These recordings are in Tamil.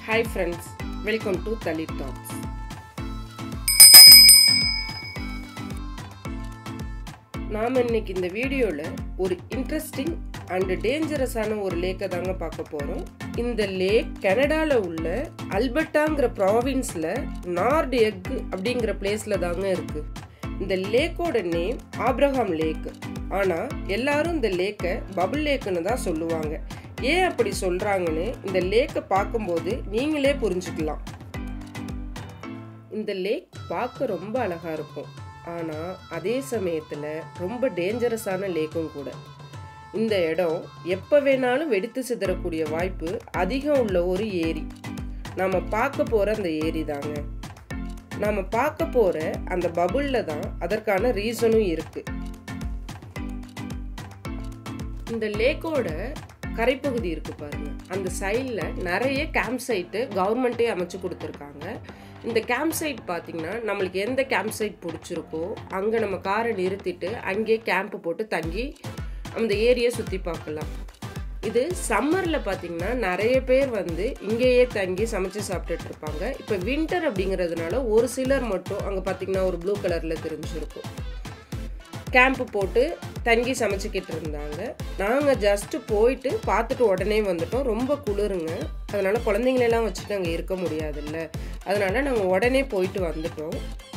hi friends welcome to Thali talks நாம் இன்னைக்கு இந்த வீடியோவில் ஒரு இன்ட்ரெஸ்டிங் அண்ட் டேஞ்சரஸான ஒரு லேக்கை தாங்க பார்க்க போகிறோம் இந்த லேக் கனடாவில் உள்ள அல்பர்ட்டாங்கிற ப்ராவின்ஸில் நார்ட் எக் அப்படிங்கிற பிளேஸில் தாங்க இருக்குது இந்த லேக்கோட நேம் ஆப்ரஹாம் லேக் ஆனால் எல்லாரும் இந்த லேக்கை பபுள் லேக்குன்னு தான் சொல்லுவாங்க ஏன் அப்படி சொல்கிறாங்கன்னு இந்த லேக்கை பார்க்கும்போது நீங்களே புரிஞ்சுக்கலாம் இந்த லேக் பார்க்க ரொம்ப அழகாக இருக்கும் ஆனால் அதே சமயத்தில் ரொம்ப டேஞ்சரஸான லேக்கும் கூட இந்த இடம் எப்போ வேணாலும் வெடித்து சிதறக்கூடிய வாய்ப்பு அதிகம் உள்ள ஒரு ஏரி நாம் பார்க்க போகிற அந்த ஏரி தாங்க நாம் பார்க்க போகிற அந்த பபுளில் தான் அதற்கான ரீசனும் இருக்குது இந்த லேக்கோட கரைப்பகுதி இருக்கு பாருங்க அந்த சைடில் நிறைய கேம்ப் சைட்டு கவர்மெண்ட்டே அமைச்சு கொடுத்துருக்காங்க இந்த கேம்ப் சைட் பார்த்தீங்கன்னா நம்மளுக்கு எந்த கேம்ப் சைட் பிடிச்சிருக்கோ அங்கே நம்ம காரை நிறுத்திட்டு அங்கேயே கேம்ப் போட்டு தங்கி அந்த ஏரியை சுற்றி பார்க்கலாம் இது சம்மரில் பார்த்தீங்கன்னா நிறைய பேர் வந்து இங்கேயே தங்கி சமைச்சு சாப்பிட்டுட்டு இருப்பாங்க இப்போ வின்டர் அப்படிங்கிறதுனால ஒரு சிலர் மட்டும் அங்கே பார்த்தீங்கன்னா ஒரு ப்ளூ கலரில் தெரிஞ்சிருக்கும் கேம்ப் போட்டு தங்கி சமைச்சிக்கிட்டு இருந்தாங்க நாங்கள் ஜஸ்ட்டு போயிட்டு பார்த்துட்டு உடனே வந்துட்டோம் ரொம்ப குளிருங்க அதனால் குழந்தைங்களெல்லாம் வச்சுட்டு அங்கே இருக்க முடியாதுல்ல அதனால் நாங்கள் உடனே போயிட்டு வந்துட்டோம்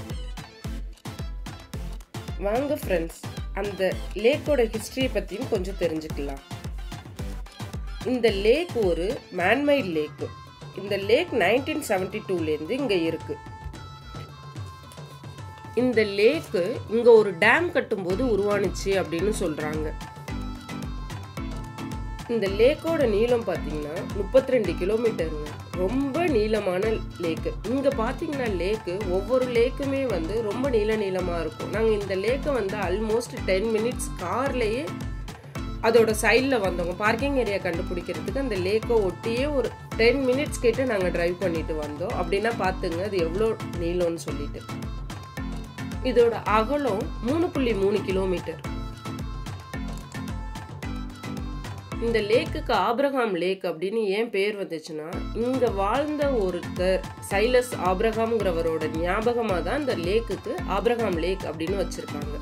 வாங்க ஃப்ரெண்ட்ஸ் அந்த லேக்கோட ஹிஸ்ட்ரியை பற்றியும் கொஞ்சம் தெரிஞ்சுக்கலாம் இந்த லேக் ஒரு மேன்மைட் லேக்கு இந்த லேக் நைன்டீன் செவன்டி டூலேருந்து இங்கே இருக்குது இந்த லேக்கு இங்க ஒரு டேம் கட்டும்போது உருவானுச்சு அப்படின்னு சொல்றாங்க இந்த லேக்கோட நீளம் பார்த்தீங்கன்னா முப்பத்தி ரெண்டு கிலோமீட்டருங்க ரொம்ப நீளமான லேக்கு இங்க பார்த்தீங்கன்னா லேக்கு ஒவ்வொரு லேக்குமே வந்து ரொம்ப நீள நீளமா இருக்கும் நாங்கள் இந்த லேக்கை வந்து ஆல்மோஸ்ட் டென் மினிட்ஸ் கார்லயே அதோட சைடில் வந்தவங்க பார்க்கிங் ஏரியா கண்டுபிடிக்கிறதுக்கு அந்த லேக்கை ஒட்டியே ஒரு டென் மினிட்ஸ் கிட்ட நாங்கள் டிரைவ் பண்ணிட்டு வந்தோம் அப்படின்னா பார்த்துங்க அது எவ்வளோ நீளம்னு சொல்லிட்டு இதோட அகலம் மூணு புள்ளி மூணு கிலோமீட்டர் இந்த லேக்குக்கு ஆப்ரஹாம் லேக் அப்படின்னு ஏன் பேர் வந்துச்சுன்னா இங்க வாழ்ந்த ஒருத்தர் சைலஸ் ஆப்ரஹாம்ங்கிறவரோட ஞாபகமா தான் இந்த லேக்குக்கு ஆப்ரஹாம் லேக் அப்படின்னு வச்சிருக்காங்க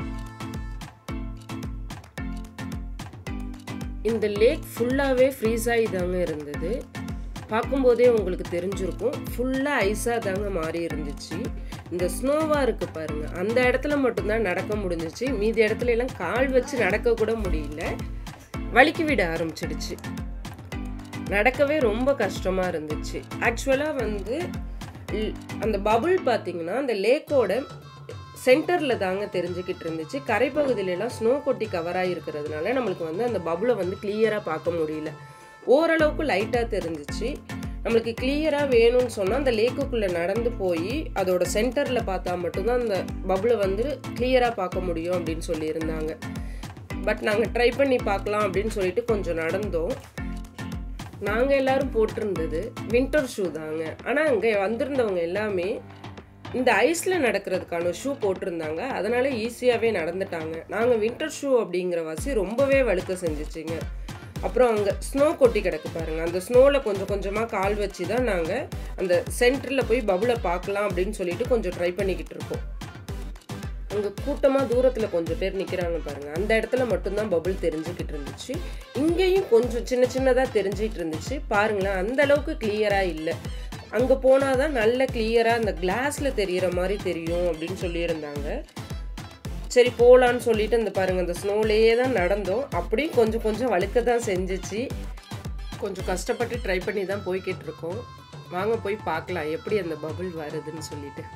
இந்த லேக் ஃபுல்லாகவே ஃப்ரீஸ் ஆகி தாங்க இருந்தது பார்க்கும்போதே உங்களுக்கு தெரிஞ்சிருக்கும் ஃபுல்லாக ஐஸாக தாங்க மாறி இருந்துச்சு இந்த ஸ்னோவாக இருக்குது பாருங்கள் அந்த இடத்துல மட்டும்தான் நடக்க முடிஞ்சிச்சு மீதி இடத்துல எல்லாம் கால் வச்சு நடக்க கூட முடியல வலிக்கு விட ஆரம்பிச்சிடுச்சு நடக்கவே ரொம்ப கஷ்டமாக இருந்துச்சு ஆக்சுவலாக வந்து அந்த பபுள் பார்த்தீங்கன்னா அந்த லேக்கோட சென்டரில் தாங்க தெரிஞ்சுக்கிட்டு இருந்துச்சு கரைப்பகுதியிலலாம் ஸ்னோ கொட்டி கவராக இருக்கிறதுனால நம்மளுக்கு வந்து அந்த பபுளை வந்து கிளியராக பார்க்க முடியல ஓரளவுக்கு லைட்டாக தெரிஞ்சிச்சு நம்மளுக்கு கிளியராக வேணும்னு சொன்னால் அந்த லேக்குக்குள்ளே நடந்து போய் அதோட சென்டரில் பார்த்தா மட்டும்தான் அந்த பபுளை வந்து கிளியராக பார்க்க முடியும் அப்படின்னு சொல்லியிருந்தாங்க பட் நாங்கள் ட்ரை பண்ணி பார்க்கலாம் அப்படின்னு சொல்லிட்டு கொஞ்சம் நடந்தோம் நாங்கள் எல்லாரும் போட்டிருந்தது வின்டர் ஷூ தாங்க ஆனால் அங்கே வந்திருந்தவங்க எல்லாமே இந்த ஐஸில் நடக்கிறதுக்கான ஷூ போட்டிருந்தாங்க அதனால ஈஸியாகவே நடந்துட்டாங்க நாங்கள் வின்டர் ஷூ அப்படிங்கிற வாசி ரொம்பவே வழுக்க செஞ்சிச்சிங்க அப்புறம் அங்கே ஸ்னோ கொட்டி கிடக்கு பாருங்க அந்த ஸ்னோவில் கொஞ்சம் கொஞ்சமாக கால் வச்சு தான் நாங்கள் அந்த சென்டரில் போய் பபுளை பார்க்கலாம் அப்படின்னு சொல்லிட்டு கொஞ்சம் ட்ரை பண்ணிக்கிட்டு இருக்கோம் அங்கே கூட்டமாக தூரத்தில் கொஞ்சம் பேர் நிற்கிறாங்க பாருங்க அந்த இடத்துல மட்டும்தான் பபுள் தெரிஞ்சுக்கிட்டு இருந்துச்சு இங்கேயும் கொஞ்சம் சின்ன சின்னதாக தெரிஞ்சிட்டு இருந்துச்சு பாருங்களேன் அந்த அளவுக்கு கிளியராக இல்லை அங்கே போனால் தான் நல்ல கிளியராக அந்த கிளாஸில் தெரிகிற மாதிரி தெரியும் அப்படின்னு சொல்லியிருந்தாங்க சரி போகலான்னு சொல்லிட்டு இந்த பாருங்க அந்த ஸ்னோலேயே தான் நடந்தோம் அப்படியும் கொஞ்சம் கொஞ்சம் வழுக்க தான் செஞ்சிச்சு கொஞ்சம் கஷ்டப்பட்டு ட்ரை பண்ணி தான் போய்கிட்டு இருக்கோம் வாங்க போய் பார்க்கலாம் எப்படி அந்த பபுள் வருதுன்னு சொல்லிட்டு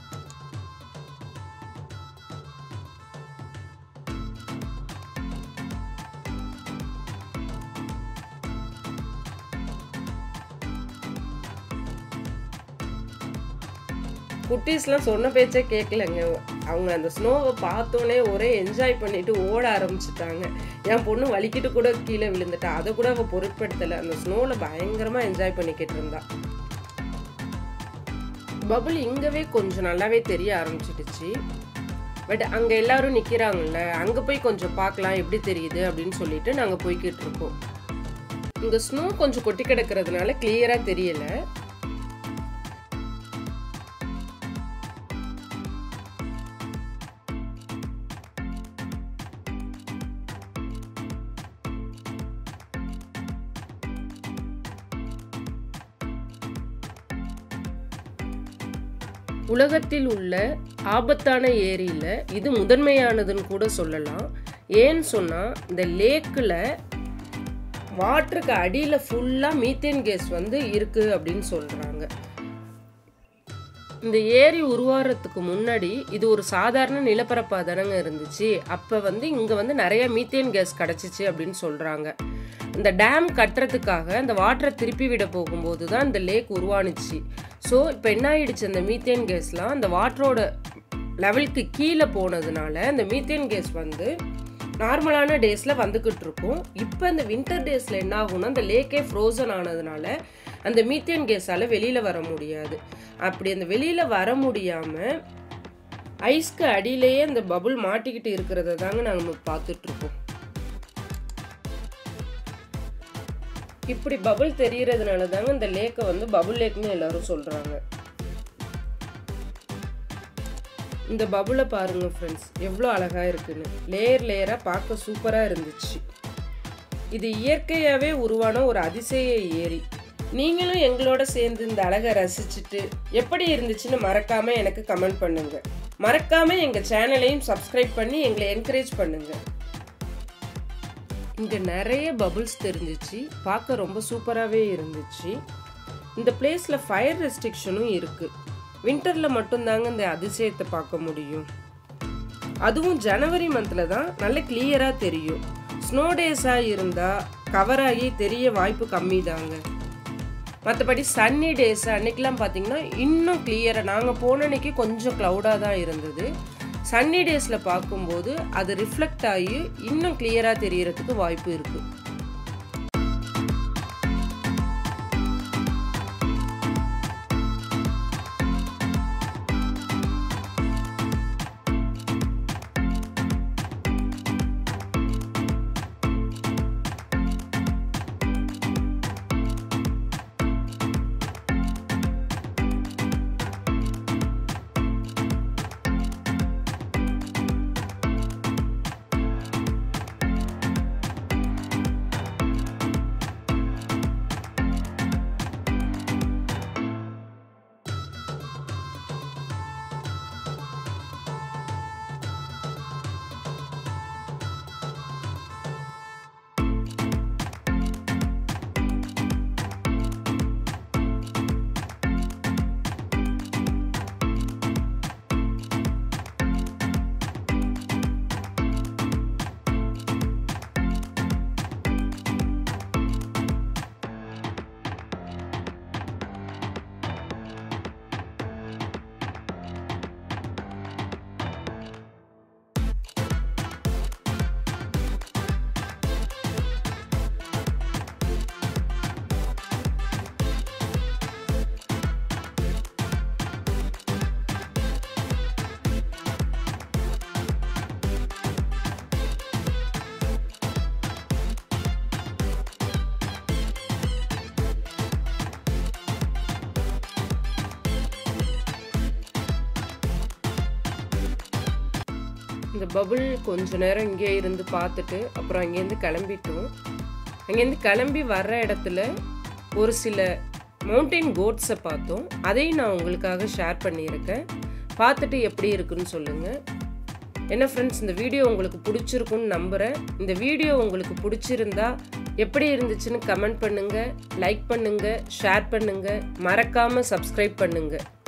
குட்டீஸ்லாம் சொன்ன பேச்சே கேட்கலங்க அவங்க அந்த ஸ்னோவை பார்த்தோன்னே ஒரே என்ஜாய் பண்ணிட்டு ஓட ஆரம்பிச்சிட்டாங்க என் பொண்ணு வலிக்கிட்டு கூட கீழே விழுந்துட்டா அதை கூட அவள் பொருட்படுத்தலை அந்த ஸ்னோவில் பயங்கரமாக என்ஜாய் பண்ணிக்கிட்டு இருந்தா பபுள் இங்கவே கொஞ்சம் நல்லாவே தெரிய ஆரம்பிச்சிடுச்சு பட் அங்கே எல்லாரும் நிற்கிறாங்கல்ல அங்கே போய் கொஞ்சம் பார்க்கலாம் எப்படி தெரியுது அப்படின்னு சொல்லிட்டு நாங்கள் போய்கிட்டு இருக்கோம் இங்க ஸ்னோ கொஞ்சம் கொட்டி கிடக்கிறதுனால கிளியரா தெரியல உலகத்தில் உள்ள ஆபத்தான ஏரியில இது முதன்மையானதுன்னு கூட சொல்லலாம் ஏன்னு சொன்னா இந்த லேக்கில் வாட்டருக்கு அடியில் ஃபுல்லாக மீத்தேன் கேஸ் வந்து இருக்கு அப்படின்னு சொல்றாங்க இந்த ஏரி உருவாகிறதுக்கு முன்னாடி இது ஒரு சாதாரண நிலப்பரப்பாக தானங்க இருந்துச்சு அப்போ வந்து இங்கே வந்து நிறைய மீத்தேன் கேஸ் கிடச்சிச்சு அப்படின்னு சொல்கிறாங்க இந்த டேம் கட்டுறதுக்காக அந்த வாட்டரை திருப்பி விட போகும்போது தான் இந்த லேக் உருவானுச்சு ஸோ இப்போ என்ன ஆயிடுச்சு அந்த மீத்தேன் கேஸ்லாம் அந்த வாட்டரோட லெவலுக்கு கீழே போனதுனால இந்த மீத்தேன் கேஸ் வந்து நார்மலான டேஸில் வந்துக்கிட்டு இருக்கும் இப்போ இந்த வின்டர் டேஸில் என்ன ஆகும்னா அந்த லேக்கே ஃப்ரோசன் ஆனதுனால அந்த மீத்தேன் கேஸால் வெளியில் வர முடியாது அப்படி அந்த வெளியில் வர முடியாமல் ஐஸ்க்கு அடியிலேயே அந்த பபுள் மாட்டிக்கிட்டு இருக்கிறத தாங்க நாங்கள் பார்த்துட்ருக்கோம் இப்படி பபுள் தெரியறதுனால தாங்க இந்த லேக்கை வந்து பபுள் லேக்னு எல்லாரும் சொல்கிறாங்க இந்த பபுளை பாருங்க ஃப்ரெண்ட்ஸ் எவ்வளோ அழகா இருக்குன்னு லேயர் லேயராக பார்க்க சூப்பராக இருந்துச்சு இது இயற்கையாகவே உருவான ஒரு அதிசய ஏரி நீங்களும் எங்களோட சேர்ந்து இந்த அழகை ரசிச்சுட்டு எப்படி இருந்துச்சுன்னு மறக்காம எனக்கு கமெண்ட் பண்ணுங்க மறக்காம எங்க சேனலையும் சப்ஸ்கிரைப் பண்ணி எங்களை என்கரேஜ் பண்ணுங்க இங்க நிறைய பபுள்ஸ் தெரிஞ்சிச்சு பார்க்க ரொம்ப சூப்பராகவே இருந்துச்சு இந்த பிளேஸ்ல ஃபயர் ரெஸ்ட்ரிக்ஷனும் இருக்கு வின்டர்ல மட்டும்தாங்க இந்த அதிசயத்தை பார்க்க முடியும் அதுவும் ஜனவரி மந்த்ல தான் நல்ல கிளியரா தெரியும் ஸ்னோ டேஸா இருந்தா கவர் ஆகி தெரிய வாய்ப்பு கம்மி தாங்க மற்றபடி சன்னி டேஸ் அன்னைக்கெலாம் பார்த்தீங்கன்னா இன்னும் கிளியராக நாங்கள் போன அன்னைக்கு கொஞ்சம் க்ளவுடாக தான் இருந்தது சன்னி டேஸில் பார்க்கும்போது அது ரிஃப்ளெக்ட் ஆகி இன்னும் கிளியராக தெரியறதுக்கு வாய்ப்பு இருக்குது இந்த பபுள் கொஞ்ச நேரம் இங்கே இருந்து பார்த்துட்டு அப்புறம் அங்கேருந்து கிளம்பிட்டோம் அங்கேருந்து கிளம்பி வர்ற இடத்துல ஒரு சில மவுண்டைன் கோட்ஸை பார்த்தோம் அதையும் நான் உங்களுக்காக ஷேர் பண்ணியிருக்கேன் பார்த்துட்டு எப்படி இருக்குன்னு சொல்லுங்கள் என்ன ஃப்ரெண்ட்ஸ் இந்த வீடியோ உங்களுக்கு பிடிச்சிருக்குன்னு நம்புகிறேன் இந்த வீடியோ உங்களுக்கு பிடிச்சிருந்தா எப்படி இருந்துச்சுன்னு கமெண்ட் பண்ணுங்கள் லைக் பண்ணுங்கள் ஷேர் பண்ணுங்கள் மறக்காமல் சப்ஸ்கிரைப் பண்ணுங்கள்